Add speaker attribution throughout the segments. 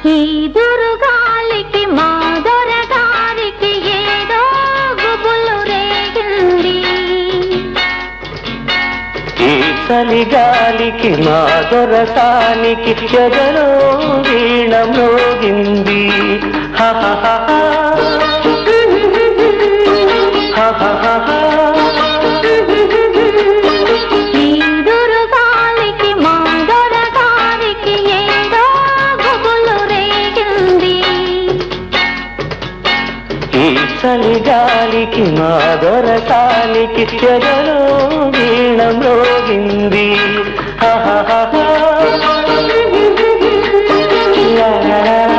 Speaker 1: ఈ దురుగాలికి మా దొరగారికి ఏదో గుబులు రేగింది
Speaker 2: ఈ చలిగాలికి మా దొరసానికి ఎదలో వీణ మ్రోగింది హహహహ. హహహహ.
Speaker 1: ఈ దురుగాలికి మా దొరగారికి ఏదో గుబులు రేగింది
Speaker 2: ఈ చలిగాలికి మా దొరసానికి ఎదలో వీణ మ్రోగింది హహహహ. లాలాలా.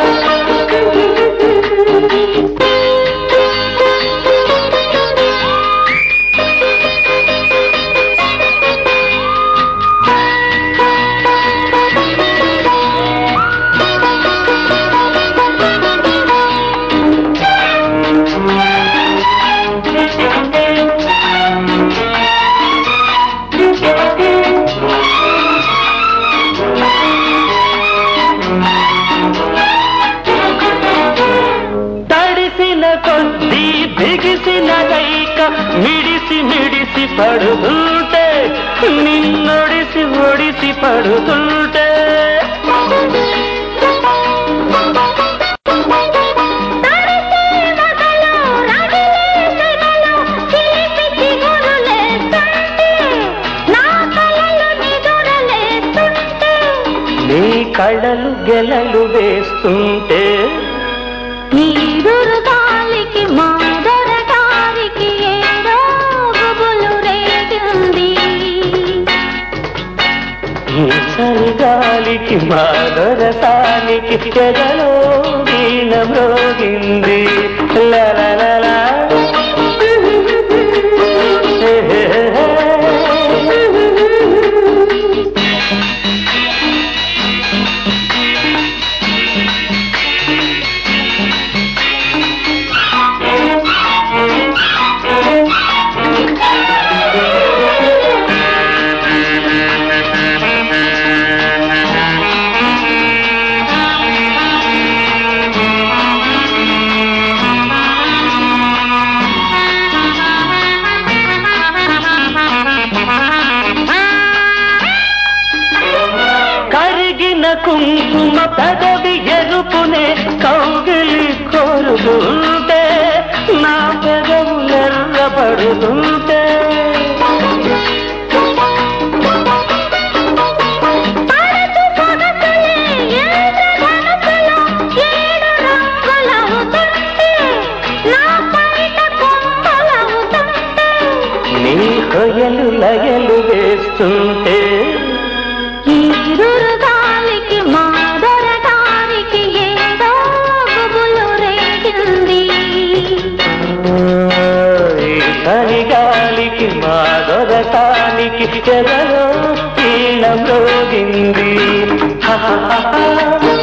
Speaker 2: తడిసిన కొద్దీ బిగిసిన గైక మిడిసి మిడిసి పడుతుంటే నిన్నొడిసి ఒడిసి పడుతుంటే
Speaker 1: తడిసే మొదలు రగిలే సెగలు చిలిపి చిగురులేస్తుంటే నా కలలు నిదురలేస్తుంటే
Speaker 2: నీ కళ్ళలు గెలలు వేస్తుంటే
Speaker 1: ఈ దుర్గాలికి మా దొరగారికి ఏదో గుబులు రేగింది
Speaker 2: ఈ చలిగాలికి మా దొరసానికి ఎదలో వీణ మ్రోగింది లలలలా. హే హే హే. కరిగిన కుంకుమ పెదవి ఎరుపునే కౌగిలి కోరుతుంటే నా పెదవులెర్రబడుతుంటే
Speaker 1: పడచు సొగసులే ఇంద్రధనుసులో ఏడు రంగులవుతుంటే నా పైట కొమ్మలవుతుంటే
Speaker 2: నీ కొయలు లయలు వేస్తుంటే
Speaker 1: ఈ దుర్గాలికి మా దొరగారికి ఏదో గుబులు రేగింది
Speaker 2: ఈ చలిగాలికి మా దొరకానికి ఎదలో వీణ మ్రోగింది హహహహ.